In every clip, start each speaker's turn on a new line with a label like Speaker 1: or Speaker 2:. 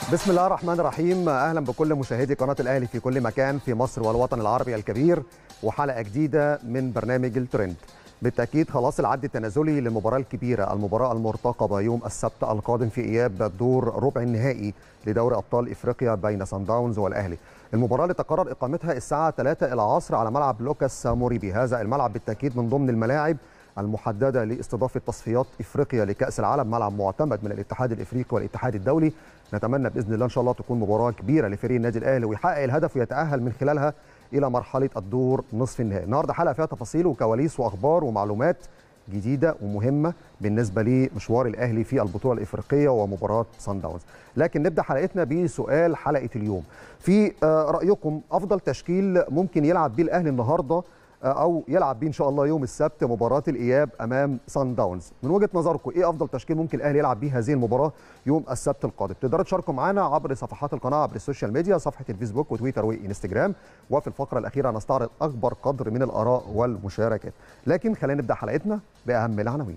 Speaker 1: بسم الله الرحمن الرحيم اهلا بكل مشاهدي قناه الاهلي في كل مكان في مصر والوطن العربي الكبير وحلقه جديده من برنامج الترند بالتاكيد خلاص العد التنازلي للمباراه الكبيره المباراه المرتقبه يوم السبت القادم في اياب دور ربع النهائي لدوري ابطال افريقيا بين سان داونز والاهلي المباراه اللي تقرر اقامتها الساعه 3 العصر على ملعب لوكاس موريبي هذا الملعب بالتاكيد من ضمن الملاعب المحدده لاستضافه تصفيات افريقيا لكاس العالم ملعب معتمد من الاتحاد الافريقي والاتحاد الدولي نتمنى باذن الله ان شاء الله تكون مباراه كبيره لفريق النادي الاهلي ويحقق الهدف ويتاهل من خلالها الى مرحله الدور نصف النهائي النهارده حلقه فيها تفاصيل وكواليس واخبار ومعلومات جديده ومهمه بالنسبه لمشوار الاهلي في البطوله الافريقيه ومباراه سان داونز لكن نبدا حلقتنا بسؤال حلقه اليوم في رايكم افضل تشكيل ممكن يلعب بيه الاهلي النهارده او يلعب بيه ان شاء الله يوم السبت مباراه الاياب امام سان داونز من وجهه نظركم ايه افضل تشكيل ممكن الاهلي يلعب بيه هذه المباراه يوم السبت القادم تقدروا تشاركوا معنا عبر صفحات القناه عبر السوشيال ميديا صفحه الفيسبوك وتويتر وانستجرام وفي الفقره الاخيره نستعرض اكبر قدر من الاراء والمشاركات لكن خلينا نبدا حلقتنا باهم العناوين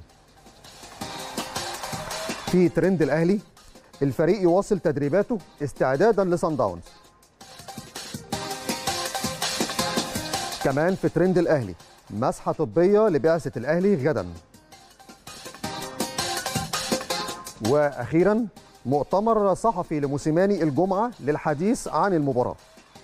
Speaker 1: في ترند الاهلي الفريق يواصل تدريباته استعدادا لسان داونز كمان في ترند الاهلي مسحه طبيه لبعثه الاهلي غدا واخيرا مؤتمر صحفي لموسيماني الجمعه للحديث عن المباراه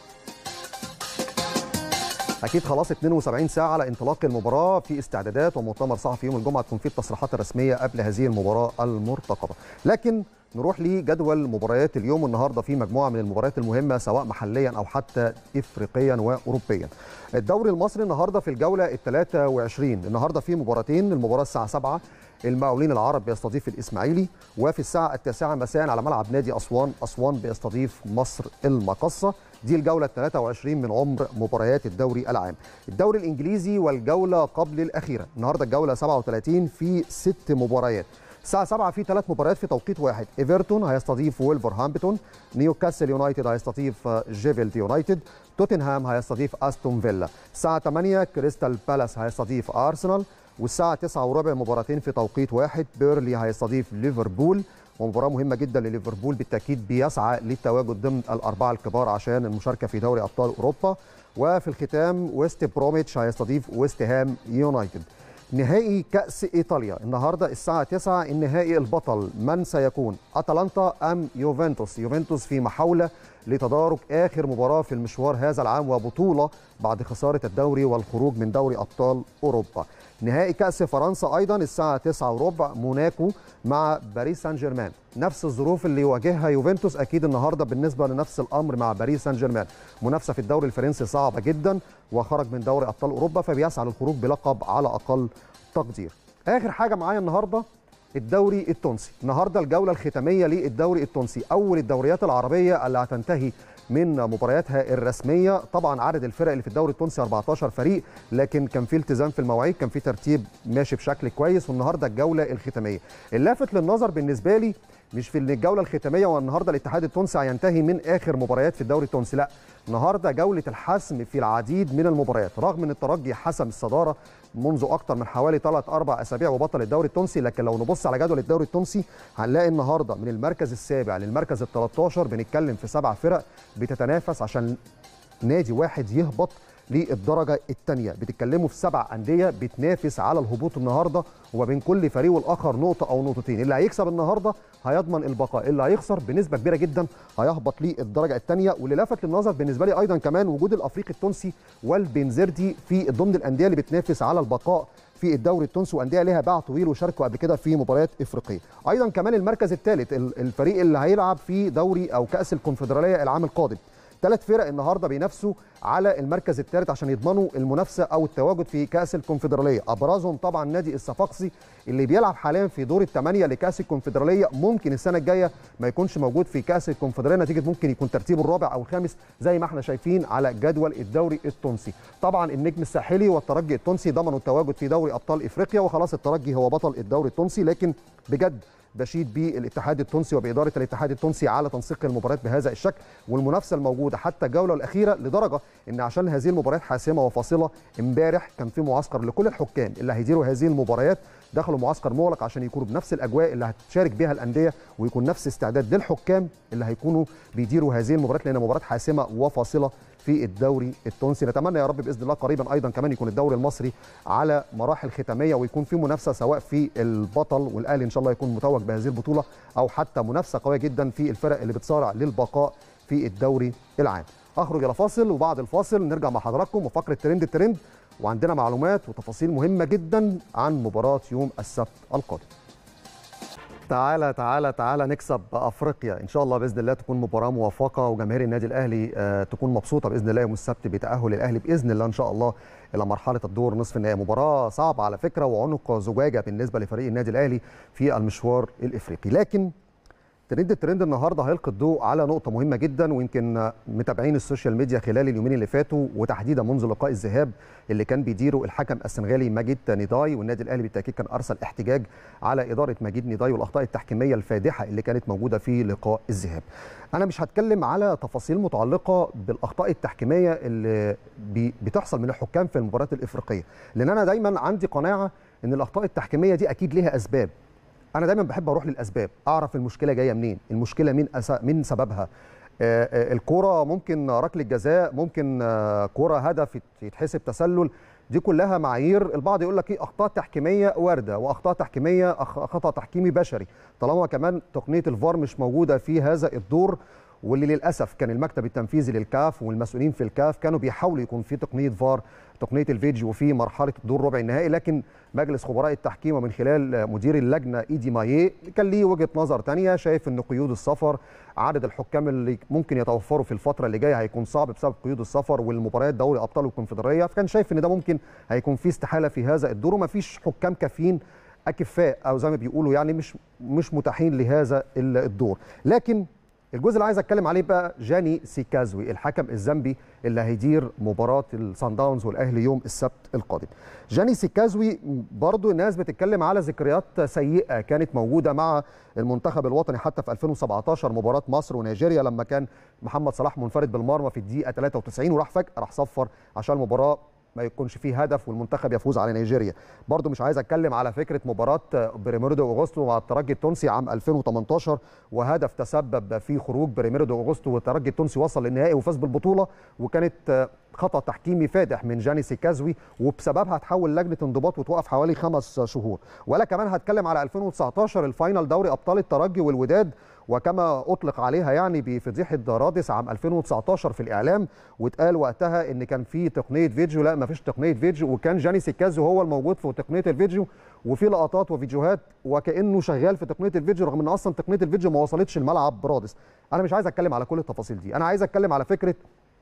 Speaker 1: اكيد خلاص 72 ساعه على انطلاق المباراه في استعدادات ومؤتمر صحفي يوم الجمعه تكون فيه التصريحات الرسميه قبل هذه المباراه المرتقبه لكن نروح لجدول مباريات اليوم النهارده في مجموعه من المباريات المهمه سواء محليا او حتى افريقيا واوروبيا. الدوري المصري النهارده في الجوله ال 23 النهارده في مباراتين المباراه الساعه 7 المقاولين العرب بيستضيف الاسماعيلي وفي الساعه التاسعه مساء على ملعب نادي اسوان اسوان بيستضيف مصر المقصه دي الجوله ال 23 من عمر مباريات الدوري العام. الدوري الانجليزي والجوله قبل الاخيره النهارده الجوله 37 في ست مباريات. الساعة 7 في ثلاث مباريات في توقيت واحد، ايفرتون هيستضيف ويلفرهامبتون، نيوكاسل يونايتد هيستضيف جيفيلد يونايتد، توتنهام هيستضيف استون فيلا، الساعة 8 كريستال بالاس هيستضيف ارسنال، والساعة 9 وربع مباراتين في توقيت واحد، بيرلي هيستضيف ليفربول، ومباراة مهمة جدا لليفربول بالتأكيد بيسعى للتواجد ضمن الأربعة الكبار عشان المشاركة في دوري أبطال أوروبا، وفي الختام ويست بروميتش هيستضيف ويست هام يونايتد. نهائي كأس إيطاليا النهاردة الساعة 9 النهائي البطل من سيكون أتلانتا أم يوفنتوس يوفنتوس في محاولة لتدارك آخر مباراة في المشوار هذا العام وبطولة بعد خسارة الدوري والخروج من دوري أبطال أوروبا نهائي كأس فرنسا أيضا الساعة 9 وربع موناكو مع باريس سان جيرمان نفس الظروف اللي يواجهها يوفنتوس أكيد النهاردة بالنسبة لنفس الأمر مع باريس سان جيرمان منافسة في الدوري الفرنسي صعبة جدا وخرج من دوري أبطال أوروبا فبيسعى للخروج بلقب على أقل تقدير آخر حاجة معايا النهاردة الدوري التونسي النهاردة الجولة الختامية للدوري التونسي أول الدوريات العربية اللي هتنتهي من مبارياتها الرسميه طبعا عدد الفرق اللي في الدوري التونسي 14 فريق لكن كان في التزام في المواعيد كان في ترتيب ماشي بشكل كويس والنهارده الجوله الختاميه اللافت للنظر بالنسبه لي مش في ان الجوله الختاميه والنهارده الاتحاد التونسي هينتهي من اخر مباريات في الدوري التونسي لا النهارده جوله الحسم في العديد من المباريات رغم ان الترجي حسم الصداره منذ اكثر من حوالي 3 4 اسابيع وبطل الدوري التونسي لكن لو نبص على جدول الدوري التونسي هنلاقي النهارده من المركز السابع للمركز ال 13 بنتكلم في سبع فرق بتتنافس عشان نادي واحد يهبط للدرجه الثانيه بتتكلموا في سبع انديه بتنافس على الهبوط النهارده وما بين كل فريق والاخر نقطه او نقطتين اللي هيكسب النهارده هيضمن البقاء اللي هيخسر بنسبه كبيره جدا هيهبط للدرجه الثانيه واللي لفت للنظر بالنسبه لي ايضا كمان وجود الافريقي التونسي والبنزرتي في ضمن الانديه اللي بتنافس على البقاء في الدوري التونسي وانديه ليها باع طويل وشاركوا قبل كده في مباريات افريقيه ايضا كمان المركز الثالث الفريق اللي هيلعب في دوري او كاس الكونفدراليه العام القادم ثلاث فرق النهارده بينافسوا على المركز الثالث عشان يضمنوا المنافسه او التواجد في كاس الكونفدراليه ابرزهم طبعا نادي الصفاقسي اللي بيلعب حاليا في دور الثمانيه لكاس الكونفدراليه ممكن السنه الجايه ما يكونش موجود في كاس الكونفدراليه نتيجه ممكن يكون ترتيبه الرابع او الخامس زي ما احنا شايفين على جدول الدوري التونسي طبعا النجم الساحلي والترجي التونسي ضمنوا التواجد في دوري ابطال افريقيا وخلاص الترجي هو بطل الدوري التونسي لكن بجد بشيد بالاتحاد التونسي وباداره الاتحاد التونسي على تنسيق المباريات بهذا الشكل والمنافسه الموجوده حتى الجوله الاخيره لدرجه ان عشان هذه المباريات حاسمه وفاصله امبارح كان في معسكر لكل الحكام اللي هيديروا هذه المباريات دخلوا معسكر مغلق عشان يكونوا بنفس الاجواء اللي هتشارك بها الانديه ويكون نفس استعداد للحكام اللي هيكونوا بيديروا هذه المباريات لان مباراه حاسمه وفاصله في الدوري التونسي نتمنى يا رب باذن الله قريبا ايضا كمان يكون الدوري المصري على مراحل ختاميه ويكون في منافسه سواء في البطل والاهلي ان شاء الله يكون متوج بهذه البطوله او حتى منافسه قويه جدا في الفرق اللي بتصارع للبقاء في الدوري العام اخرج الى فاصل وبعد الفاصل نرجع مع حضراتكم وفقره ترند الترند وعندنا معلومات وتفاصيل مهمه جدا عن مباراه يوم السبت القادم تعالى تعالى تعالى نكسب افريقيا ان شاء الله باذن الله تكون مباراه موفقه وجماهير النادي الاهلي آه تكون مبسوطه باذن الله يوم السبت بتاهل الاهلي باذن الله ان شاء الله الى مرحله الدور نصف النهائي مباراه صعبه على فكره وعنق زجاجه بالنسبه لفريق النادي الاهلي في المشوار الافريقي لكن ترند الترند النهارده هيلقي الضوء على نقطه مهمه جدا ويمكن متابعين السوشيال ميديا خلال اليومين اللي فاتوا وتحديدا منذ لقاء الذهاب اللي كان بيديره الحكم السنغالي ماجد نيداي والنادي الاهلي بالتاكيد كان ارسل احتجاج على اداره ماجد نيداي والاخطاء التحكيميه الفادحه اللي كانت موجوده في لقاء الذهاب. انا مش هتكلم على تفاصيل متعلقه بالاخطاء التحكيميه اللي بتحصل من الحكام في المباريات الافريقيه لان انا دايما عندي قناعه ان الاخطاء التحكيميه دي اكيد ليها اسباب انا دايما بحب اروح للاسباب اعرف المشكله جايه منين المشكله من أس... من سببها الكوره ممكن ركله جزاء ممكن كوره هدف يتحسب تسلل دي كلها معايير البعض يقول لك ايه اخطاء تحكيميه وارده واخطاء تحكيميه خطا تحكيمي بشري طالما كمان تقنيه الفار مش موجوده في هذا الدور واللي للاسف كان المكتب التنفيذي للكاف والمسؤولين في الكاف كانوا بيحاولوا يكون في تقنيه فار تقنيه الفيديو في مرحله الدور ربع النهائي لكن مجلس خبراء التحكيم ومن خلال مدير اللجنه ايدي ماييه كان ليه وجهه نظر ثانيه شايف ان قيود السفر عدد الحكام اللي ممكن يتوفروا في الفتره اللي جايه هيكون صعب بسبب قيود السفر والمباريات دوري ابطال الكونفدراليه فكان شايف ان ده ممكن هيكون في استحاله في هذا الدور ومفيش حكام كافيين اكفاء او زي ما بيقولوا يعني مش مش متاحين لهذا الدور لكن الجزء اللي عايز اتكلم عليه بقى جاني سيكازوي الحكم الزامبي اللي هيدير مباراه الصن داونز والاهلي يوم السبت القادم. جاني سيكازوي برضو الناس بتتكلم على ذكريات سيئه كانت موجوده مع المنتخب الوطني حتى في 2017 مباراه مصر ونيجيريا لما كان محمد صلاح منفرد بالمرمى في الدقيقه 93 وراح فجاه راح صفر عشان المباراه ما يكونش فيه هدف والمنتخب يفوز على نيجيريا برضو مش عايز اتكلم على فكره مباراه بريميردو اوغوستو مع الترجي التونسي عام 2018 وهدف تسبب في خروج بريميردو اوغوستو والترجي التونسي وصل للنهائي وفاز بالبطوله وكانت خطا تحكيمي فادح من جاني سيكازوي وبسببها تحول لجنه انضباط وتوقف حوالي خمس شهور ولا كمان هتكلم على 2019 الفاينل دوري ابطال الترجي والوداد وكما اطلق عليها يعني بفضيحه رادس عام 2019 في الاعلام واتقال وقتها ان كان في تقنيه فيديو لا ما فيش تقنيه فيديو وكان جاني سيكازو هو الموجود في تقنيه الفيديو وفي لقطات وفيديوهات وكانه شغال في تقنيه الفيديو رغم ان اصلا تقنيه الفيديو ما وصلتش الملعب رادس انا مش عايز اتكلم على كل التفاصيل دي انا عايز اتكلم على فكره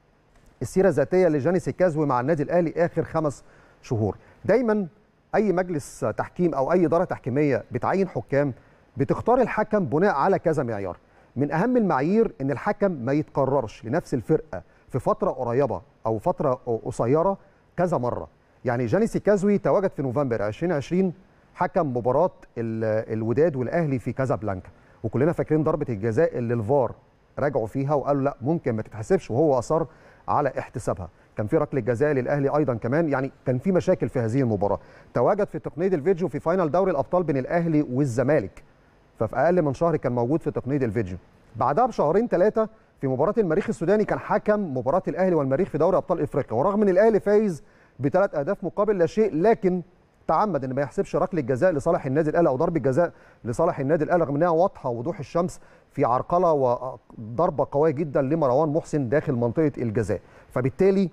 Speaker 1: السيره الذاتيه لجاني سيكازوي مع النادي الاهلي اخر خمس شهور دايما اي مجلس تحكيم او اي اداره تحكيميه بتعين حكام بتختار الحكم بناء على كذا معيار من اهم المعايير ان الحكم ما يتكررش لنفس الفرقه في فتره قريبه او فتره قصيره كذا مره يعني جاني سيكازوي تواجد في نوفمبر 2020 حكم مباراه الوداد والاهلي في كازابلانكا وكلنا فاكرين ضربه الجزاء اللي الفار راجعوا فيها وقالوا لا ممكن ما تتحسبش وهو اصر على احتسابها كان في ركله جزاء للاهلي ايضا كمان يعني كان في مشاكل في هذه المباراه تواجد في تقنيه الفيديو في فاينل دوري الابطال بين الاهلي والزمالك ففي اقل من شهر كان موجود في تقنيه الفيديو بعدها بشهرين ثلاثه في مباراه المريخ السوداني كان حكم مباراه الاهلي والمريخ في دوري ابطال افريقيا ورغم ان الاهلي فايز بثلاث اهداف مقابل لا شيء لكن تعمد ان ما يحسبش ركله جزاء لصالح النادي الاهلي او ضربه جزاء لصالح النادي الاهلي رغم انها واضحه وضوح الشمس في عرقله وضربه قويه جدا لمروان محسن داخل منطقه الجزاء فبالتالي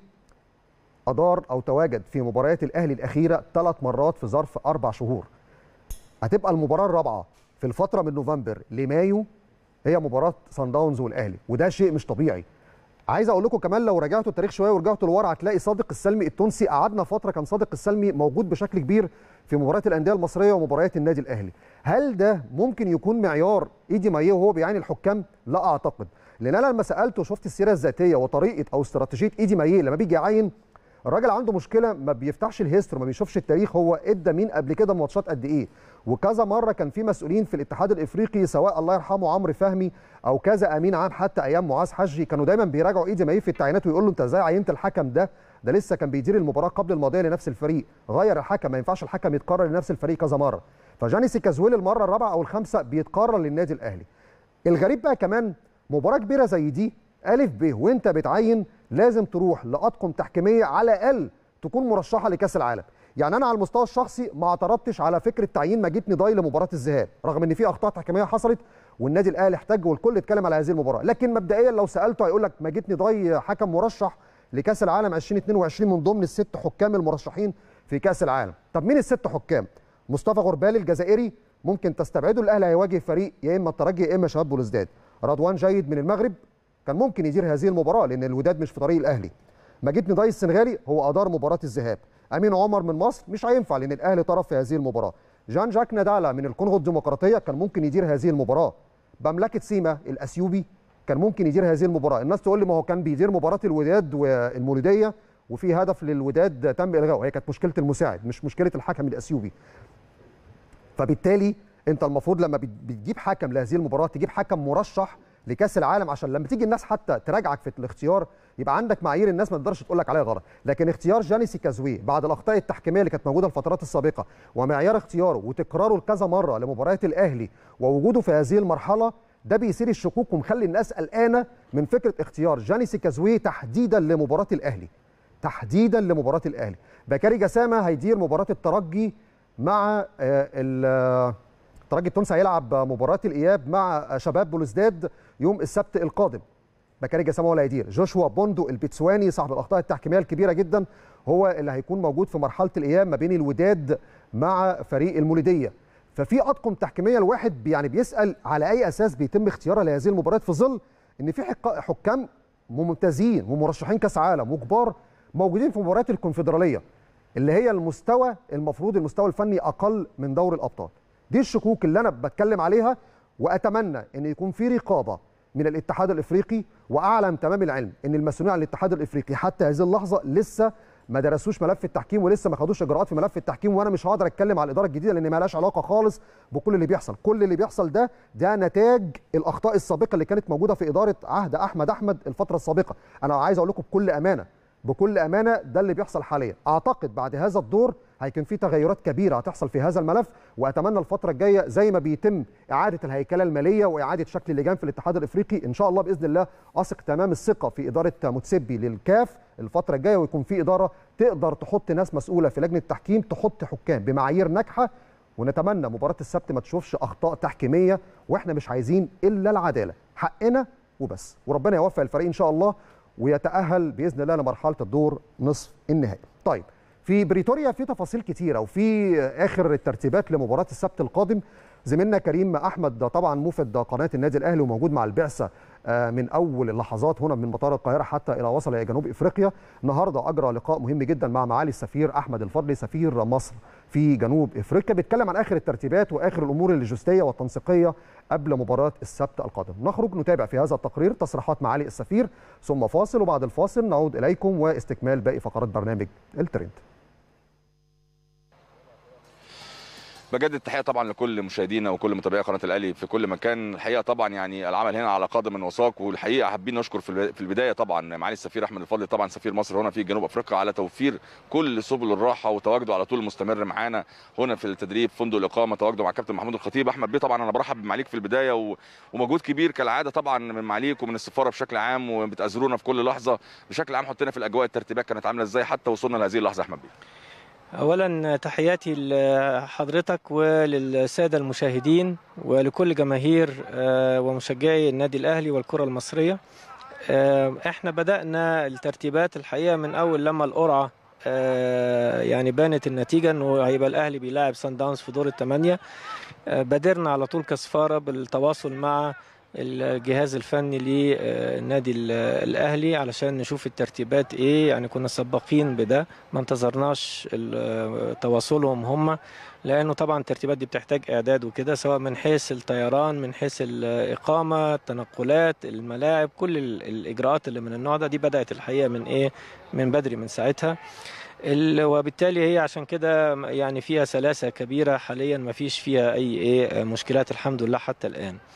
Speaker 1: ادار او تواجد في مباريات الاهلي الاخيره ثلاث مرات في ظرف اربع شهور هتبقى المباراه الرابعه في الفتره من نوفمبر لمايو هي مباراه سان داونز والاهلي وده شيء مش طبيعي عايز اقول لكم كمان لو رجعتوا التاريخ شويه ورجعتوا لورا هتلاقي صادق السلمي التونسي قعدنا فتره كان صادق السلمي موجود بشكل كبير في مباريات الانديه المصريه ومباريات النادي الاهلي هل ده ممكن يكون معيار ايدي مايه وهو بيعين الحكام لا اعتقد لان انا لما سالته وشفت السيره الذاتيه وطريقه او استراتيجيه ايدي مايه لما بيجي يعين الراجل عنده مشكله ما بيفتحش الهيستوري ما بيشوفش التاريخ هو ادى مين قبل كده ماتشات قد ايه وكذا مره كان في مسؤولين في الاتحاد الافريقي سواء الله يرحمه عمرو فهمي او كذا امين عام حتى ايام معاذ حجي كانوا دايما بيراجعوا ايدي مايه في التعيينات ويقول له انت ازاي عينت الحكم ده ده لسه كان بيدير المباراه قبل الماضيه لنفس الفريق غير الحكم ما ينفعش الحكم يتكرر لنفس الفريق كذا مره فجاني سيكازويل المره الرابعه او الخامسه بيتكرر للنادي الاهلي الغريب بقى كمان مباراه كبيره زي دي الف ب وانت بتعين لازم تروح لاطقم تحكيميه على الاقل تكون مرشحه لكاس العالم يعني انا على المستوى الشخصي ما اعترضتش على فكره تعيين مجيد نضاي لمباراه الذهاب رغم ان في اخطاء تحكيميه حصلت والنادي الاهلي احتج والكل اتكلم على هذه المباراه لكن مبدئيا لو سالته هيقول لك مجيد نضاي حكم مرشح لكاس العالم 2022 من ضمن الست حكام المرشحين في كاس العالم طب مين الست حكام مصطفى غربالي الجزائري ممكن تستبعده الاهلي هيواجه فريق يا اما الترجي يا اما شباب بلوزداد رضوان جيد من المغرب كان ممكن يدير هذه المباراه لان الوداد مش في طريق الاهلي مجيد نضاي السنغالي هو ادار مباراه الذهاب امين عمر من مصر مش هينفع لان الاهلي طرف في هذه المباراه جان جاك نادالا من الكونغو الديمقراطيه كان ممكن يدير هذه المباراه بملكه سيما الاثيوبي كان ممكن يدير هذه المباراه الناس تقول لي ما هو كان بيدير مباراه الوداد والمولوديه وفي هدف للوداد تم الغائه هي كانت مشكله المساعد مش مشكله الحكم الاثيوبي فبالتالي انت المفروض لما بتجيب حكم لهذه المباراه تجيب حكم مرشح لكاس العالم عشان لما تيجي الناس حتى تراجعك في الاختيار يبقى عندك معايير الناس ما تقدرش تقول لك عليها غلط لكن اختيار جاني سيكازوي بعد الاخطاء التحكيميه اللي كانت موجوده الفترات السابقه ومعيار اختياره وتكراره لكذا مره لمباريات الاهلي ووجوده في هذه المرحله ده بيثير الشكوك ومخلي الناس قلقانه من فكره اختيار جاني سيكازوي تحديدا لمباراه الاهلي تحديدا لمباراه الاهلي بكاري جسامه هيدير مباراه الترجي مع الترجي التونسي هيلعب مباراه الاياب مع شباب بلوزداد يوم السبت القادم بكاري جسامه هو اللي هيدير جوشوا بوندو البتسواني صاحب الاخطاء التحكيميه الكبيره جدا هو اللي هيكون موجود في مرحله الاياب ما بين الوداد مع فريق المولوديه ففي اطقم تحكيميه الواحد يعني بيسال على اي اساس بيتم اختيارها لهذه المباريات في ظل ان في حكام ممتازين ومرشحين كاس عالم وكبار موجودين في مباريات الكونفدراليه اللي هي المستوى المفروض المستوى الفني اقل من دور الابطال دي الشكوك اللي انا بتكلم عليها واتمنى ان يكون في رقابه من الاتحاد الافريقي واعلم تمام العلم ان المسؤولين عن الاتحاد الافريقي حتى هذه اللحظه لسه ما درسوش ملف التحكيم ولسه ما خدوش اجراءات في ملف التحكيم وانا مش هقدر اتكلم على الاداره الجديده لان ما لهاش علاقه خالص بكل اللي بيحصل كل اللي بيحصل ده ده نتاج الاخطاء السابقه اللي كانت موجوده في اداره عهد احمد احمد الفتره السابقه انا عايز اقول لكم بكل امانه بكل امانه ده اللي بيحصل حاليا اعتقد بعد هذا الدور هيكون في تغيرات كبيره هتحصل في هذا الملف واتمنى الفتره الجايه زي ما بيتم اعاده الهيكله الماليه واعاده شكل اللجان في الاتحاد الافريقي ان شاء الله باذن الله اثق تمام الثقه في اداره متسبي للكاف الفتره الجايه ويكون في اداره تقدر تحط ناس مسؤوله في لجنه التحكيم تحط حكام بمعايير ناجحه ونتمنى مباراه السبت ما تشوفش اخطاء تحكيميه واحنا مش عايزين الا العداله حقنا وبس وربنا يوفق الفريق ان شاء الله ويتاهل باذن الله لمرحله الدور نصف النهائي طيب في بريتوريا في تفاصيل كتيره وفي اخر الترتيبات لمباراه السبت القادم زميلنا كريم احمد طبعا موفد قناه النادي الاهلي وموجود مع البعثه من اول اللحظات هنا من مطار القاهره حتى الى وصل الى جنوب افريقيا النهارده اجرى لقاء مهم جدا مع معالي السفير احمد الفضلي سفير مصر في جنوب افريقيا بيتكلم عن اخر الترتيبات واخر الامور اللوجستيه والتنسيقيه قبل مباراه السبت القادم نخرج نتابع في هذا التقرير تصريحات معالي السفير ثم فاصل وبعد الفاصل نعود اليكم واستكمال باقي فقرات برنامج الترند
Speaker 2: بجدد التحيه طبعا لكل مشاهدينا وكل متابعي قناه الاهلي في كل مكان الحقيقه طبعا يعني العمل هنا على قدم وساق والحقيقه حابين نشكر في البدايه طبعا معالي السفير احمد الفضلي طبعا سفير مصر هنا في جنوب افريقيا على توفير كل سبل الراحه وتواجده على طول مستمر معانا هنا في التدريب فندق الاقامه تواجده مع كابتن محمود الخطيب احمد بيه طبعا انا برحب بمعاليك في البدايه ومجهود كبير كالعاده طبعا من معاليك ومن السفاره بشكل عام وبتاذرونا في كل لحظه بشكل عام حطينا في الاجواء الترتيبات كانت عامله ازاي حتى وصلنا لهذه اللحظه احمد بيه
Speaker 3: اولا تحياتي لحضرتك وللساده المشاهدين ولكل جماهير ومشجعي النادي الاهلي والكره المصريه احنا بدانا الترتيبات الحقيقه من اول لما القرعه يعني بانت النتيجه انه هيبقى الاهلي بيلاعب سان داونز في دور الثمانيه بادرنا على طول كسفاره بالتواصل مع الجهاز الفني للنادي الاهلي علشان نشوف الترتيبات ايه يعني كنا سباقين بده ما انتظرناش تواصلهم هم لانه طبعا الترتيبات دي بتحتاج اعداد وكده سواء من حيث الطيران من حيث الاقامه التنقلات الملاعب كل الاجراءات اللي من النوع ده دي بدات الحقيقه من ايه من بدري من ساعتها وبالتالي هي عشان كده يعني فيها سلاسه كبيره حاليا ما فيش فيها اي ايه مشكلات الحمد لله حتى الان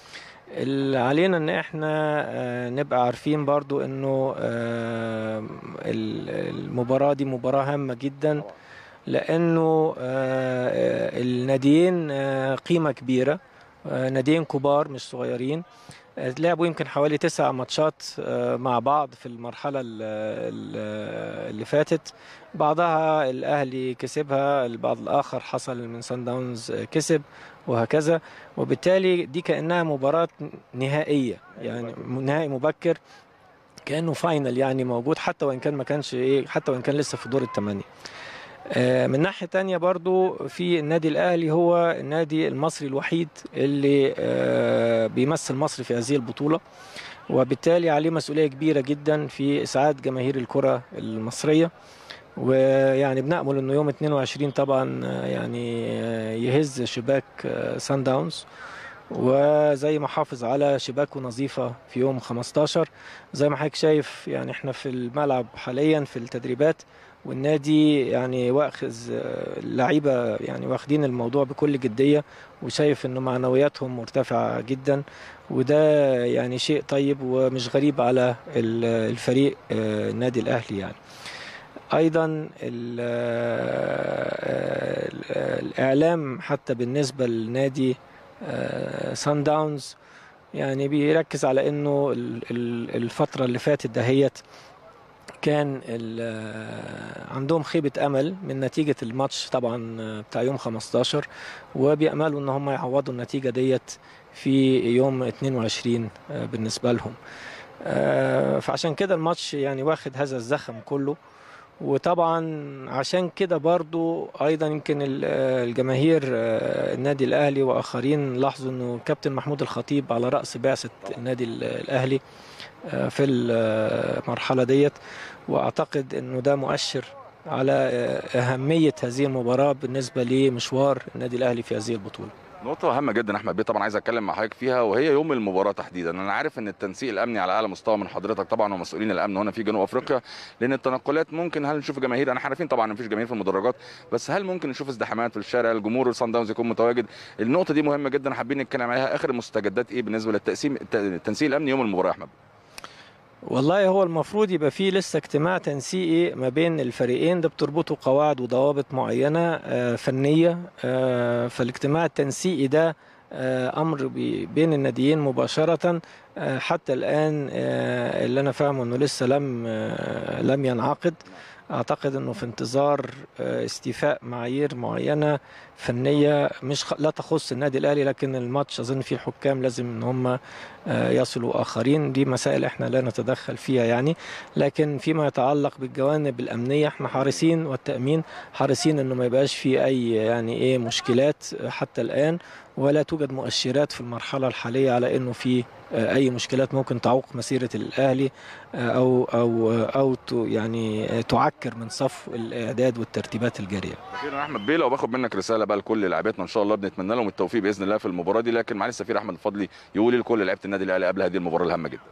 Speaker 3: اللي علينا ان احنا آه، نبقى عارفين برضو انه آه، ال- المباراة دي مباراة هامة جدا لانه آه، آه، الناديين آه، قيمة كبيرة آه، ناديين كبار مش صغيرين آه، لعبوا يمكن حوالي تسع ماتشات آه، مع بعض في المرحلة ال- ال- اللي فاتت بعضها الأهلي كسبها البعض الآخر حصل من سان داونز آه، كسب وهكذا وبالتالي دي كأنها مباراة نهائية يعني نهائي مبكر كأنه فاينل يعني موجود حتى وإن كان ما كانش إيه حتى وإن كان لسه في دور الثمانية آه، من ناحية تانية برضو في النادي الأهلي هو النادي المصري الوحيد اللي آه، بيمثل مصر في هذه البطولة وبالتالي عليه مسؤولية كبيرة جدا في إسعاد جماهير الكرة المصرية ويعني بنأمل انه يوم 22 طبعا آه، يعني آه، يهز شباك آه، سان داونز وزي ما حافظ على شباكه نظيفة في يوم 15 زي ما حضرتك شايف يعني احنا في الملعب حاليا في التدريبات والنادي يعني واخذ آه، اللعيبة يعني واخدين الموضوع بكل جدية وشايف انه معنوياتهم مرتفعة جدا وده يعني شيء طيب ومش غريب على ال- الفريق آه، النادي الأهلي يعني ايضا ال- ال- الاعلام حتى بالنسبه للنادي سان داونز يعني بيركز على انه ال- ال- الفتره اللي فاتت دهيت كان ال- عندهم خيبة أمل من نتيجة الماتش طبعا بتاع يوم 15 وبيأملوا إن هم يعوضوا النتيجة ديت في يوم 22 بالنسبة لهم آه، فعشان كده الماتش يعني واخد هذا الزخم كله وطبعا عشان كده برضو ايضا يمكن ال- الجماهير آه، النادي الاهلي واخرين لاحظوا انه كابتن محمود الخطيب على راس بعثه النادي ال- الاهلي آه، في المرحله ديت واعتقد انه ده مؤشر على آه، اهميه هذه المباراه بالنسبه لمشوار النادي الاهلي في هذه البطوله
Speaker 2: نقطة هامة جدا أحمد بيه طبعا عايز أتكلم مع حضرتك فيها وهي يوم المباراة تحديدا، أنا عارف إن التنسيق الأمني على أعلى مستوى من حضرتك طبعا ومسؤولين الأمن هنا في جنوب أفريقيا لأن التنقلات ممكن هل نشوف جماهير أنا عارفين طبعا إن مفيش جماهير في المدرجات بس هل ممكن نشوف ازدحامات في الشارع الجمهور الصن داونز يكون متواجد؟ النقطة دي مهمة جدا حابين نتكلم عليها آخر المستجدات إيه بالنسبة للتقسيم الت- التنسيق الأمني يوم المباراة يا أحمد؟
Speaker 3: والله هو المفروض يبقى فيه لسه اجتماع تنسيقي ما بين الفريقين ده بتربطه قواعد وضوابط معينة آه، فنية آه، فالاجتماع التنسيقي ده آه، أمر بي- بين الناديين مباشرة آه، حتى الآن آه، اللي أنا فاهمه إنه لسه لم آه، لم ينعقد أعتقد إنه في انتظار آه، استيفاء معايير معينة فنية مش خ- لا تخص النادي الأهلي لكن الماتش أظن فيه الحكام لازم إن هم آه، يصلوا آخرين دي مسائل إحنا لا نتدخل فيها يعني لكن فيما يتعلق بالجوانب الأمنية إحنا حريصين والتأمين حريصين إنه ما يبقاش في أي يعني إيه مشكلات حتى الآن ولا توجد مؤشرات في المرحلة الحالية على إنه في آه، أي مشكلات ممكن تعوق مسيرة الأهلي آه، أو أو أو ت- يعني آه، تعكر من صف الإعداد والترتيبات الجارية.
Speaker 2: أخيرا يا أحمد بيه لو باخد منك رسالة بقى لكل لاعباتنا إن شاء الله بنتمنى لهم التوفيق بإذن الله في المباراة دي لكن معالي السفير أحمد الفضلي يقول إيه لكل لعيبة النادي الأهلي قبل هذه المباراة الهامة جدا.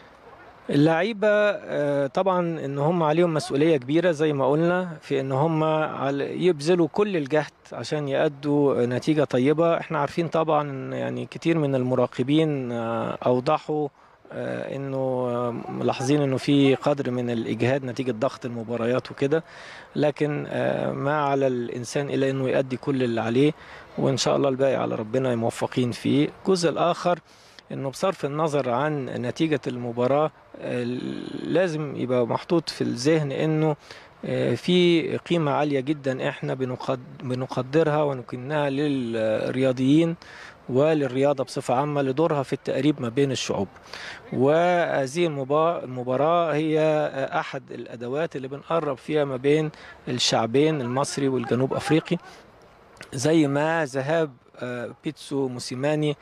Speaker 3: اللعيبة آه، طبعا ان هم عليهم مسؤولية كبيرة زي ما قلنا في ان هم عل- يبذلوا كل الجهد عشان يأدوا نتيجة طيبة احنا عارفين طبعا إن يعني كتير من المراقبين آه، اوضحوا آه، انه آه، ملاحظين انه في قدر من الاجهاد نتيجة ضغط المباريات وكده لكن آه، ما على الانسان الا انه يؤدي كل اللي عليه وان شاء الله الباقي على ربنا موفقين فيه الجزء الاخر انه بصرف النظر عن نتيجة المباراة آه، لازم يبقى محطوط في الذهن انه آه، في قيمة عالية جدا احنا بنقد- بنقدرها ونكنها للرياضيين وللرياضة بصفة عامة لدورها في التقريب ما بين الشعوب وهذه المبا- المباراة هي آه، أحد الأدوات اللي بنقرب فيها ما بين الشعبين المصري والجنوب أفريقي زي ما ذهاب آه، بيتسو موسيماني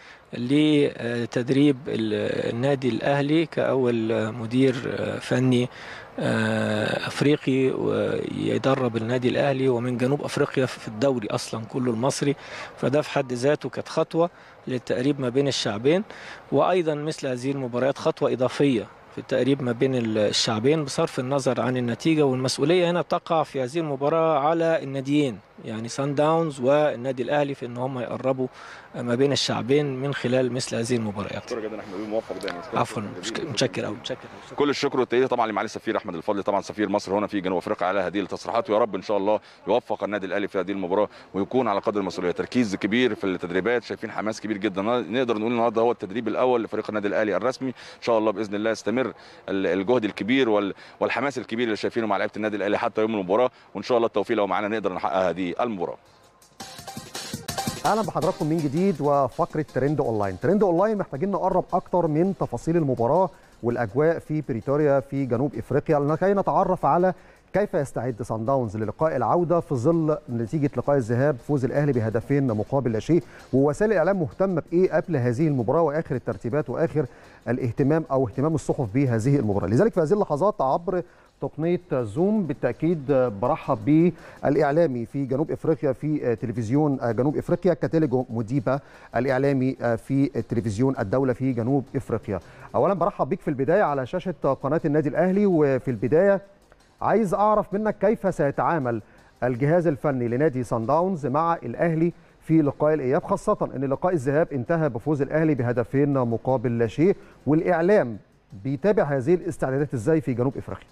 Speaker 3: لتدريب ال- النادي الأهلي كأول آه، مدير آه، فني آه، أفريقي ويدرب النادي الأهلي ومن جنوب أفريقيا في الدوري أصلا كله المصري فده في حد ذاته كانت خطوة للتقريب ما بين الشعبين وأيضا مثل هذه المباريات خطوة إضافية في التقريب ما بين الشعبين بصرف النظر عن النتيجة والمسؤولية هنا تقع في هذه المباراة على الناديين يعني سان داونز والنادي الاهلي في ان هم يقربوا ما بين الشعبين من خلال مثل هذه المباريات
Speaker 2: شكرا جدا احمد موفق دايما
Speaker 3: عفوا متشكر قوي متشكر
Speaker 2: كل الشكر والتقدير طبعا لمعالي السفير احمد الفضل طبعا سفير مصر هنا في جنوب افريقيا على هذه التصريحات ويا رب ان شاء الله يوفق النادي الاهلي في هذه المباراه ويكون على قدر المسؤوليه تركيز كبير في التدريبات شايفين حماس كبير جدا نقدر نقول النهارده هو التدريب الاول لفريق النادي الاهلي الرسمي ان شاء الله باذن الله يستمر الجهد الكبير والحماس الكبير اللي شايفينه مع لعيبه النادي الاهلي حتى يوم المباراه وان شاء الله التوفيق لو معانا نقدر نحقق هذه المباراه
Speaker 1: اهلا بحضراتكم من جديد وفقره ترند اونلاين ترند اونلاين محتاجين نقرب اكتر من تفاصيل المباراه والاجواء في بريتوريا في جنوب افريقيا لكي نتعرف على كيف يستعد سان داونز للقاء العوده في ظل نتيجه لقاء الذهاب فوز الاهلي بهدفين مقابل لا شيء ووسائل الاعلام مهتمه بايه قبل هذه المباراه واخر الترتيبات واخر الاهتمام او اهتمام الصحف بهذه المباراه لذلك في هذه اللحظات عبر تقنيه زوم بالتاكيد برحب بالاعلامي في جنوب افريقيا في تلفزيون جنوب افريقيا كاتيليجو موديبا الاعلامي في تلفزيون الدوله في جنوب افريقيا اولا برحب بيك في البدايه على شاشه قناه النادي الاهلي وفي البدايه عايز اعرف منك كيف سيتعامل الجهاز الفني لنادي سان داونز مع الاهلي في لقاء الاياب خاصه ان لقاء الذهاب انتهى بفوز الاهلي بهدفين مقابل لا شيء والاعلام بيتابع هذه الاستعدادات ازاي في جنوب افريقيا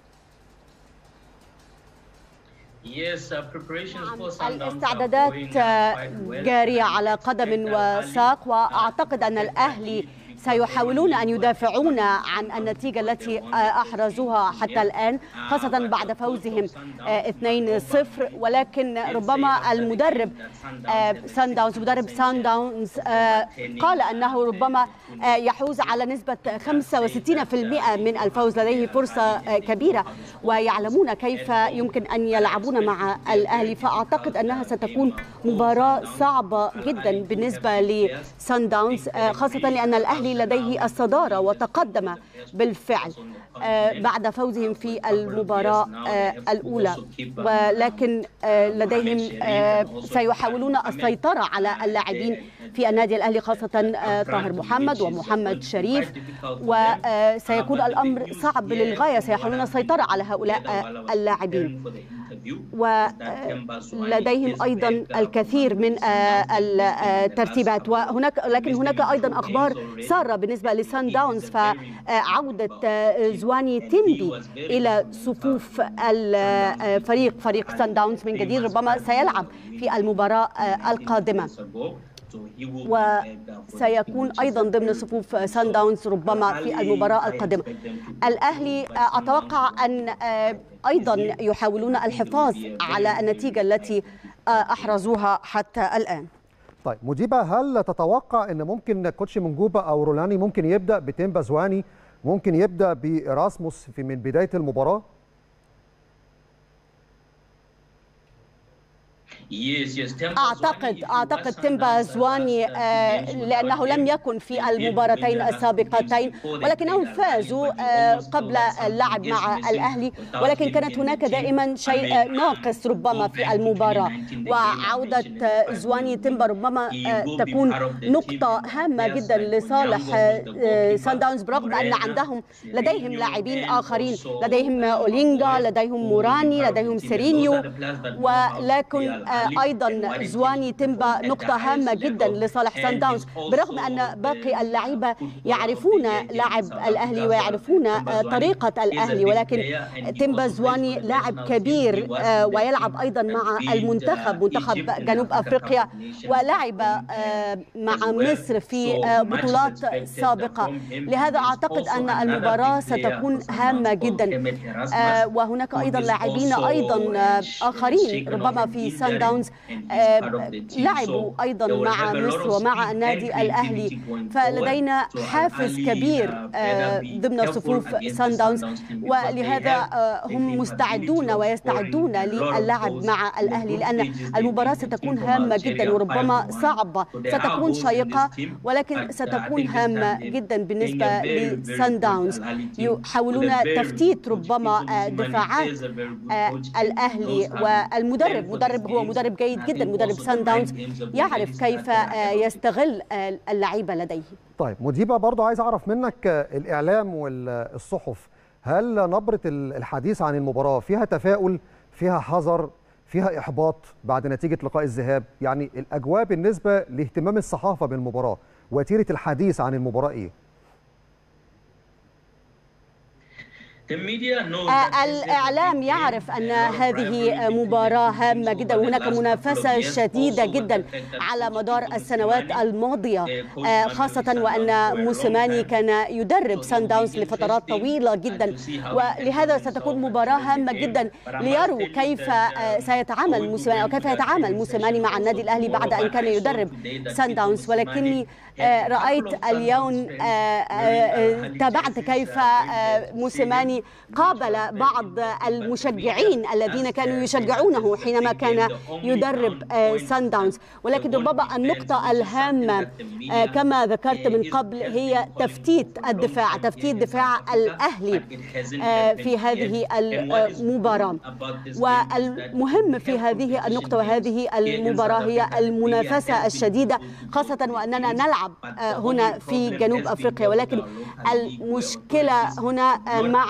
Speaker 4: الاستعدادات جارية على قدم وساق وأعتقد أن الأهلي سيحاولون أن يدافعون عن النتيجة التي أحرزوها حتى الآن خاصة بعد فوزهم 2-0 ولكن ربما المدرب سان داونز مدرب سان داونز قال أنه ربما يحوز على نسبة 65% من الفوز لديه فرصة كبيرة ويعلمون كيف يمكن أن يلعبون مع الأهلي فأعتقد أنها ستكون مباراة صعبة جدا بالنسبة لسان داونز خاصة لأن الأهلي لديه الصدارة وتقدم بالفعل بعد فوزهم في المباراة الأولى ولكن لديهم سيحاولون السيطرة على اللاعبين في النادي الأهلي خاصة طاهر محمد ومحمد شريف وسيكون الأمر صعب للغاية سيحاولون السيطرة على هؤلاء اللاعبين ولديهم أيضا الكثير من الترتيبات وهناك لكن هناك أيضا أخبار سارة بالنسبة لسان داونز فعودة زواني تيمبي إلى صفوف الفريق فريق سان داونز من جديد ربما سيلعب في المباراة القادمة وسيكون ايضا ضمن صفوف سان داونز ربما في المباراه القادمه. الاهلي اتوقع ان ايضا يحاولون الحفاظ على النتيجه التي احرزوها حتى الان.
Speaker 1: طيب مجيبه هل تتوقع ان ممكن كوتش منجوبه او رولاني ممكن يبدا بتيمبا زواني ممكن يبدا بإراسموس في من بدايه المباراه؟
Speaker 4: اعتقد اعتقد تيمبا زواني لانه لم يكن في المباراتين السابقتين ولكنهم فازوا قبل اللعب مع الاهلي ولكن كانت هناك دائما شيء ناقص ربما في المباراه وعوده زواني تيمبا ربما تكون نقطه هامه جدا لصالح سان داونز برغم ان عندهم لديهم لاعبين اخرين لديهم اولينجا لديهم موراني لديهم سيرينيو ولكن ايضا زواني تيمبا نقطه هامه جدا لصالح سان داونز برغم ان باقي اللعيبه يعرفون لاعب الاهلي ويعرفون طريقه الاهلي ولكن تيمبا زواني لاعب كبير ويلعب ايضا مع المنتخب منتخب جنوب افريقيا ولعب مع مصر في بطولات سابقه لهذا اعتقد ان المباراه ستكون هامه جدا وهناك ايضا لاعبين ايضا اخرين ربما في سان داونز لعبوا ايضا مع مصر ومع النادي الاهلي فلدينا حافز كبير ضمن صفوف سان داونز ولهذا هم مستعدون ويستعدون للعب مع الاهلي لان المباراه ستكون هامه جدا وربما صعبه ستكون شيقه ولكن ستكون هامه جدا بالنسبه لسان داونز يحاولون تفتيت ربما دفاعات الاهلي والمدرب مدرب هو مدرب جيد جدا مدرب سان داونز يعرف كيف يستغل اللعيبه لديه
Speaker 1: طيب مديبه برضو عايز اعرف منك الاعلام والصحف هل نبره الحديث عن المباراه فيها تفاؤل فيها حذر فيها احباط بعد نتيجه لقاء الذهاب يعني الاجواء بالنسبه لاهتمام الصحافه بالمباراه وتيره الحديث عن المباراه ايه
Speaker 4: الإعلام يعرف أن هذه مباراة هامة جدا وهناك منافسة شديدة جدا على مدار السنوات الماضية خاصة وأن موسيماني كان يدرب سان داونز لفترات طويلة جدا ولهذا ستكون مباراة هامة جدا ليروا كيف سيتعامل موسيماني أو كيف يتعامل موسيماني مع النادي الأهلي بعد أن كان يدرب سان داونز ولكني رأيت اليوم تابعت كيف موسيماني قابل بعض المشجعين الذين كانوا يشجعونه حينما كان يدرب سان داونز ولكن ربما النقطة الهامة كما ذكرت من قبل هي تفتيت الدفاع تفتيت دفاع الأهلي في هذه المباراة والمهم في هذه النقطة وهذه المباراة هي المنافسة الشديدة خاصة وأننا نلعب هنا في جنوب أفريقيا ولكن المشكلة هنا مع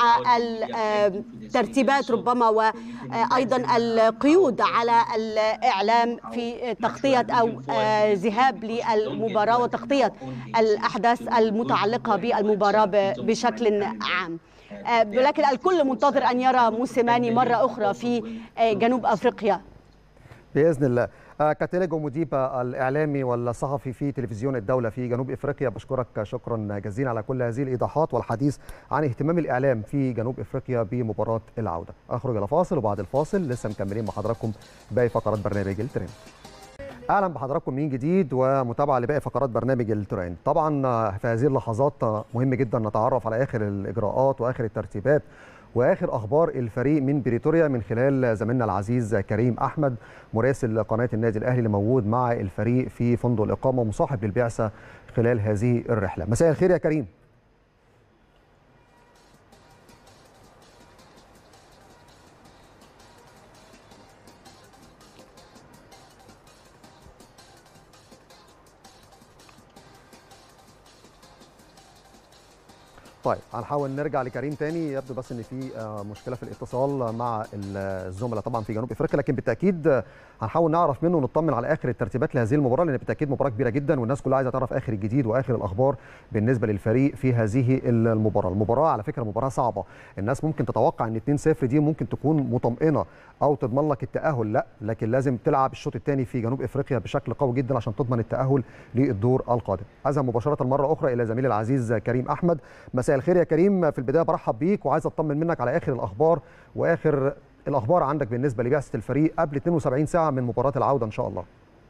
Speaker 4: الترتيبات ربما وايضا القيود على الاعلام في تغطيه او ذهاب للمباراه وتغطيه الاحداث المتعلقه بالمباراه بشكل عام ولكن الكل منتظر ان يرى موسيماني مره اخرى في جنوب افريقيا
Speaker 1: باذن الله كاتيليجو مديبا الاعلامي والصحفي في تلفزيون الدوله في جنوب افريقيا بشكرك شكرا جزيلا على كل هذه الايضاحات والحديث عن اهتمام الاعلام في جنوب افريقيا بمباراه العوده اخرج الى فاصل وبعد الفاصل لسه مكملين مع حضراتكم باقي فقرات برنامج الترند اهلا بحضراتكم من جديد ومتابعه لباقي فقرات برنامج الترند طبعا في هذه اللحظات مهم جدا نتعرف على اخر الاجراءات واخر الترتيبات واخر اخبار الفريق من بريتوريا من خلال زميلنا العزيز كريم احمد مراسل قناه النادي الاهلي اللي موجود مع الفريق في فندق الاقامه ومصاحب للبعثه خلال هذه الرحله مساء الخير يا كريم طيب هنحاول نرجع لكريم تاني يبدو بس ان في مشكله في الاتصال مع الزملاء طبعا في جنوب افريقيا لكن بالتاكيد هنحاول نعرف منه ونطمن على اخر الترتيبات لهذه المباراه لان بالتاكيد مباراه كبيره جدا والناس كلها عايزه تعرف اخر الجديد واخر الاخبار بالنسبه للفريق في هذه المباراه، المباراه على فكره مباراه صعبه، الناس ممكن تتوقع ان 2-0 دي ممكن تكون مطمئنه او تضمن لك التاهل، لا لكن لازم تلعب الشوط الثاني في جنوب افريقيا بشكل قوي جدا عشان تضمن التاهل للدور القادم. اذهب مباشره مره اخرى الى زميلي العزيز كريم احمد، مساء الخير يا كريم في البدايه برحب بيك وعايز اطمن منك على اخر الاخبار واخر الاخبار عندك بالنسبه لبعثه الفريق قبل 72 ساعه من مباراه العوده ان شاء الله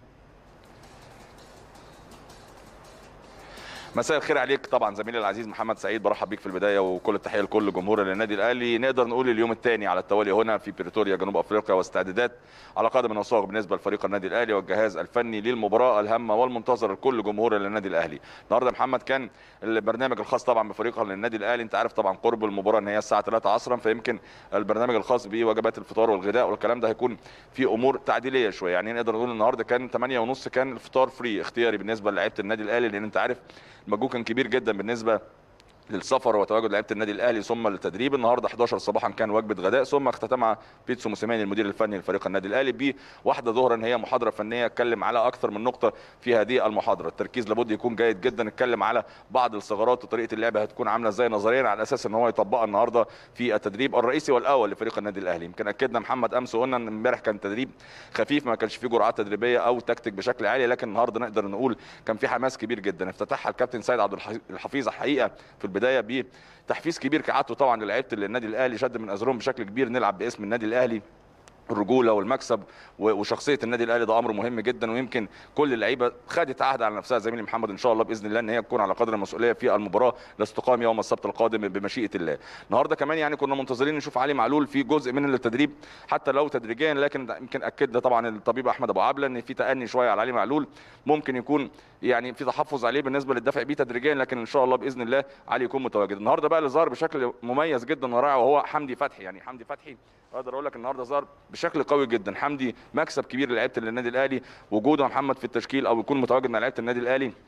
Speaker 2: مساء الخير عليك طبعا زميلي العزيز محمد سعيد برحب بيك في البدايه وكل التحيه لكل جمهور النادي الاهلي نقدر نقول اليوم الثاني على التوالي هنا في بريتوريا جنوب افريقيا واستعدادات على قدم وساق بالنسبه لفريق النادي الاهلي والجهاز الفني للمباراه الهامه والمنتظره لكل جمهور النادي الاهلي النهارده محمد كان البرنامج الخاص طبعا بفريق النادي الاهلي انت عارف طبعا قرب المباراه ان هي الساعه 3 عصرا فيمكن البرنامج الخاص بوجبات الفطار والغداء والكلام ده هيكون في امور تعديليه شويه يعني نقدر نقول النهارده كان 8 ونص كان الفطار فري اختياري بالنسبه للاعيبه النادي الاهلي لان انت عارف المجهود كان كبير جدا بالنسبه للسفر وتواجد لعيبه النادي الاهلي ثم التدريب النهارده 11 صباحا كان وجبه غداء ثم اختتمها بيتسو موسيماني المدير الفني لفريق النادي الاهلي بواحده ظهرا هي محاضره فنيه اتكلم على اكثر من نقطه في هذه المحاضره التركيز لابد يكون جيد جدا اتكلم على بعض الثغرات وطريقه اللعب هتكون عامله ازاي نظريا على اساس ان هو يطبقها النهارده في التدريب الرئيسي والاول لفريق النادي الاهلي يمكن اكدنا محمد امس وقلنا ان امبارح كان تدريب خفيف ما كانش فيه جرعات تدريبيه او تكتيك بشكل عالي لكن النهارده نقدر نقول كان في حماس كبير جدا افتتحها الكابتن سيد عبد الحفيظ الحقيقه في البدايه ب تحفيز كبير كعادته طبعا للعيبه النادي الاهلي شد من ازرهم بشكل كبير نلعب باسم النادي الاهلي الرجوله والمكسب وشخصيه النادي الاهلي ده امر مهم جدا ويمكن كل اللعيبه خدت عهد على نفسها زميلي محمد ان شاء الله باذن الله ان هي تكون على قدر المسؤوليه في المباراه لاستقام يوم السبت القادم بمشيئه الله. النهارده كمان يعني كنا منتظرين نشوف علي معلول في جزء من التدريب حتى لو تدريجيا لكن يمكن اكد ده طبعا الطبيب احمد ابو عبله ان في تاني شويه على علي معلول ممكن يكون يعني في تحفظ عليه بالنسبه للدفع بيه تدريجيا لكن ان شاء الله باذن الله علي يكون متواجد. النهارده بقى اللي ظهر بشكل مميز جدا ورائع وهو حمدي فتحي يعني حمدي فتحي اقدر اقول لك النهارده ظهر بشكل قوي جدا حمدي مكسب كبير للعيبه النادي الاهلي وجوده محمد في التشكيل او يكون متواجد مع لعيبه النادي الاهلي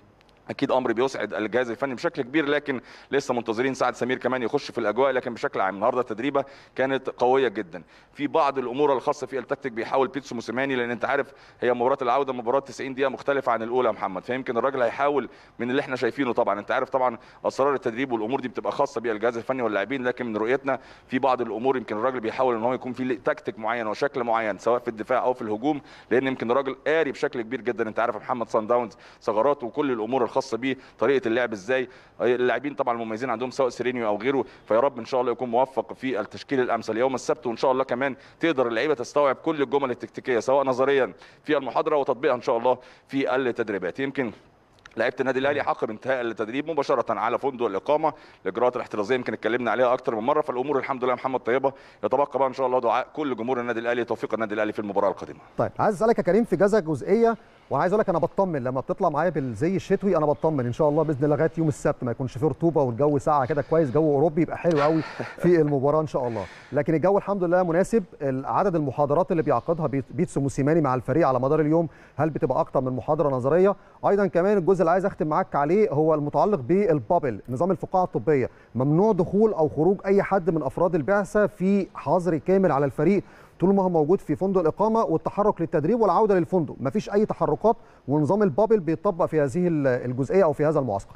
Speaker 2: اكيد امر بيسعد الجهاز الفني بشكل كبير لكن لسه منتظرين سعد سمير كمان يخش في الاجواء لكن بشكل عام النهارده التدريبه كانت قويه جدا في بعض الامور الخاصه في التكتيك بيحاول بيتسو موسيماني لان انت عارف هي مباراه العوده مباراه 90 دقيقه مختلفه عن الاولى يا محمد فيمكن الراجل هيحاول من اللي احنا شايفينه طبعا انت عارف طبعا اسرار التدريب والامور دي بتبقى خاصه بالجهاز الفني واللاعبين لكن من رؤيتنا في بعض الامور يمكن الراجل بيحاول ان هو يكون في تكتيك معين وشكل معين سواء في الدفاع او في الهجوم لان يمكن الراجل قاري بشكل كبير جدا انت عارف محمد صن داونز ثغراته وكل الامور الخاصه بيه طريقه اللعب ازاي اللاعبين طبعا المميزين عندهم سواء سيرينيو او غيره فيا رب ان شاء الله يكون موفق في التشكيل الامثل يوم السبت وان شاء الله كمان تقدر اللعيبه تستوعب كل الجمل التكتيكيه سواء نظريا في المحاضره وتطبيقها ان شاء الله في التدريبات يمكن لعيبه النادي الاهلي عقب انتهاء التدريب مباشره على فندق الاقامه الاجراءات الاحترازيه يمكن اتكلمنا عليها اكتر من مره فالامور الحمد لله محمد طيبه يتبقى بقى ان شاء الله دعاء كل جمهور النادي الاهلي توفيق النادي الاهلي في المباراه القادمه
Speaker 1: طيب عايز اسالك يا كريم في كذا جزئيه وعايز اقول لك انا بطمن لما بتطلع معايا بالزي الشتوي انا بطمن ان شاء الله باذن الله لغايه يوم السبت ما يكونش فيه رطوبه والجو ساقع كده كويس جو اوروبي يبقى حلو قوي في المباراه ان شاء الله لكن الجو الحمد لله مناسب عدد المحاضرات اللي بيعقدها بيتسو موسيماني مع الفريق على مدار اليوم هل بتبقى اكتر من محاضره نظريه ايضا كمان الجزء اللي عايز اختم معاك عليه هو المتعلق بالبابل نظام الفقاعه الطبيه ممنوع دخول او خروج اي حد من افراد البعثه في حظر كامل على الفريق طول ما هو موجود في فندق الاقامه والتحرك للتدريب والعوده للفندق مفيش اي تحركات ونظام البابل بيطبق في هذه الجزئيه او في هذا المعسكر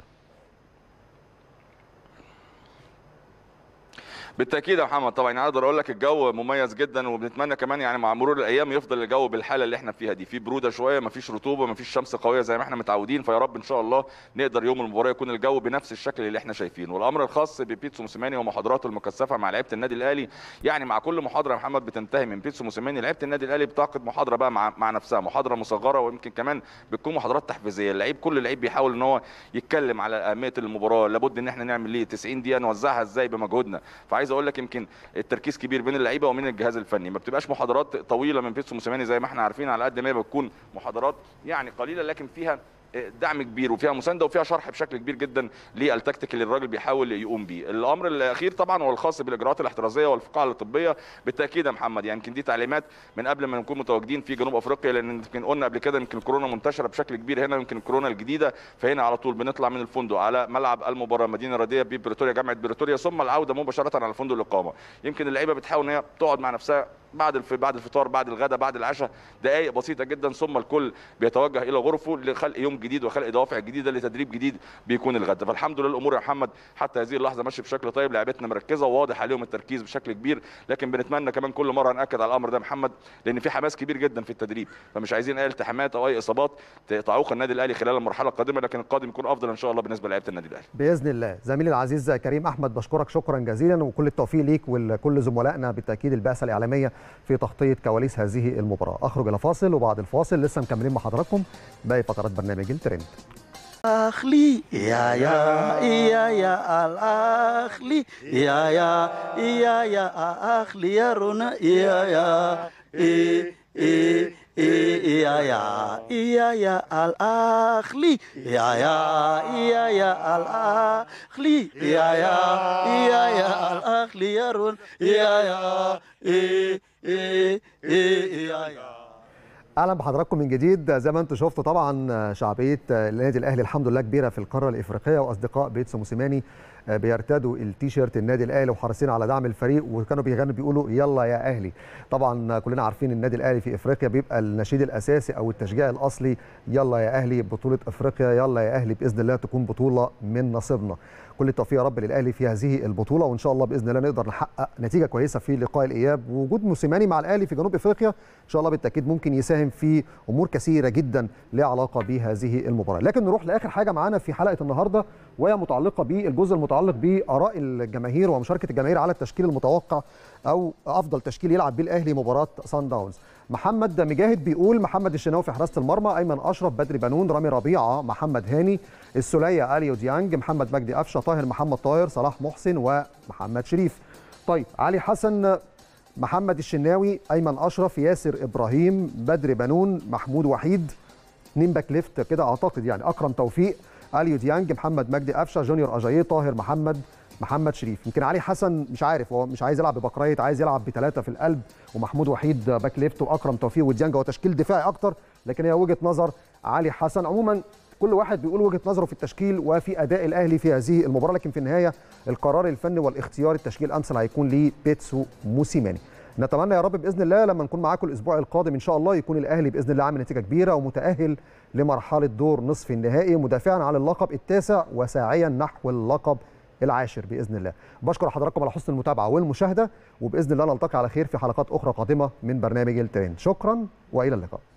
Speaker 2: بالتاكيد يا محمد طبعا يعني اقدر اقول لك الجو مميز جدا وبنتمنى كمان يعني مع مرور الايام يفضل الجو بالحاله اللي احنا فيها دي في بروده شويه مفيش رطوبه مفيش شمس قويه زي ما احنا متعودين فيا رب ان شاء الله نقدر يوم المباراه يكون الجو بنفس الشكل اللي احنا شايفينه والامر الخاص ببيتسو موسيماني ومحاضراته المكثفه مع لعيبه النادي الاهلي يعني مع كل محاضره يا محمد بتنتهي من بيتسو موسيماني لعيبه النادي الاهلي بتعقد محاضره بقى مع مع نفسها محاضره مصغره ويمكن كمان بتكون محاضرات تحفيزيه اللعيب كل لعيب بيحاول ان هو يتكلم على اهميه المباراه لابد ان احنا نعمل ايه 90 دقيقه نوزعها ازاي بمجهودنا فعايز اقول لك يمكن التركيز كبير بين اللعيبه ومن الجهاز الفني ما بتبقاش محاضرات طويله من بيتسو موسيماني زي ما احنا عارفين على قد ما هي بتكون محاضرات يعني قليله لكن فيها دعم كبير وفيها مسانده وفيها شرح بشكل كبير جدا للتكتيك اللي الراجل بيحاول يقوم بيه الامر الاخير طبعا هو الخاص بالاجراءات الاحترازيه والفقاعه الطبيه بالتاكيد يا محمد يعني يمكن دي تعليمات من قبل ما نكون متواجدين في جنوب افريقيا لان يمكن قلنا قبل كده يمكن الكورونا منتشره بشكل كبير هنا يمكن الكورونا الجديده فهنا على طول بنطلع من الفندق على ملعب المباراه مدينه رياضيه ببريتوريا جامعه بريتوريا ثم العوده مباشره على فندق الاقامه يمكن اللعيبه بتحاول ان هي تقعد مع نفسها بعد الف... بعد الفطار بعد الغداء بعد العشاء دقائق بسيطه جدا ثم الكل بيتوجه الى غرفه لخلق يوم جديد وخلق دوافع جديده لتدريب جديد بيكون الغد فالحمد لله الامور يا محمد حتى هذه اللحظه ماشيه بشكل طيب لعيبتنا مركزه وواضح عليهم التركيز بشكل كبير لكن بنتمنى كمان كل مره ناكد على الامر ده محمد لان في حماس كبير جدا في التدريب فمش عايزين اي التحامات او اي اصابات تعوق النادي الاهلي خلال المرحله القادمه لكن القادم يكون افضل ان شاء الله بالنسبه لعيبه النادي الاهلي
Speaker 1: باذن الله زميلي العزيز كريم احمد بشكرك شكرا جزيلا وكل التوفيق ليك ولكل زملائنا بالتاكيد البعثه الاعلاميه في تغطيه كواليس هذه المباراه اخرج الى فاصل وبعد الفاصل لسه مكملين مع حضراتكم باقي فقرات برنامج الترند
Speaker 5: اخلي يا يا يا يا الاخلي يا يا يا يا اخلي يا رونا يا يا إيه إيه إيه يا يا يا يا الاخلي يا يا يا يا الاخلي يا يا يا يا الاخلي يا رون يا يا إيه إيه إيه يا يا
Speaker 1: اهلا بحضراتكم من جديد زي ما انتم شفتوا طبعا شعبيه النادي الاهلي الحمد لله كبيره في القاره الافريقيه واصدقاء بيتسو موسيماني بيرتدوا التيشيرت النادي الاهلي وحريصين على دعم الفريق وكانوا بيغنوا بيقولوا يلا يا اهلي طبعا كلنا عارفين النادي الاهلي في افريقيا بيبقى النشيد الاساسي او التشجيع الاصلي يلا يا اهلي بطوله افريقيا يلا يا اهلي باذن الله تكون بطوله من نصيبنا كل التوفيق يا رب للاهلي في هذه البطوله وان شاء الله باذن الله نقدر نحقق نتيجه كويسه في لقاء الاياب ووجود موسيماني مع الاهلي في جنوب افريقيا ان شاء الله بالتاكيد ممكن يساهم في امور كثيره جدا لها علاقه بهذه المباراه لكن نروح لاخر حاجه معانا في حلقه النهارده وهي متعلقه بالجزء المتعلق باراء الجماهير ومشاركه الجماهير على التشكيل المتوقع او افضل تشكيل يلعب بيه الاهلي مباراه سان داونز محمد مجاهد بيقول محمد الشناوي في حراسه المرمى ايمن اشرف بدري بنون رامي ربيعه محمد هاني السوليه اليو ديانج محمد مجدي قفشه طاهر محمد طاهر صلاح محسن ومحمد شريف طيب علي حسن محمد الشناوي ايمن اشرف ياسر ابراهيم بدري بنون محمود وحيد اثنين باك ليفت كده اعتقد يعني اكرم توفيق اليو ديانج محمد مجدي قفشه جونيور اجاييه طاهر محمد محمد شريف يمكن علي حسن مش عارف هو مش عايز يلعب ببقرايه عايز يلعب بثلاثه في القلب ومحمود وحيد باك ليفت واكرم توفيق وديانج هو تشكيل دفاعي اكتر لكن هي وجهه نظر علي حسن عموما كل واحد بيقول وجهه نظره في التشكيل وفي اداء الاهلي في هذه المباراه لكن في النهايه القرار الفني والاختيار التشكيل الامثل هيكون لبيتسو موسيماني نتمنى يا رب باذن الله لما نكون معاكم الاسبوع القادم ان شاء الله يكون الاهلي باذن الله عامل نتيجه كبيره ومتاهل لمرحله دور نصف النهائي مدافعا عن اللقب التاسع وساعيا نحو اللقب العاشر باذن الله بشكر حضراتكم على حسن المتابعه والمشاهده وباذن الله نلتقي على خير في حلقات اخرى قادمه من برنامج الترند شكرا والى اللقاء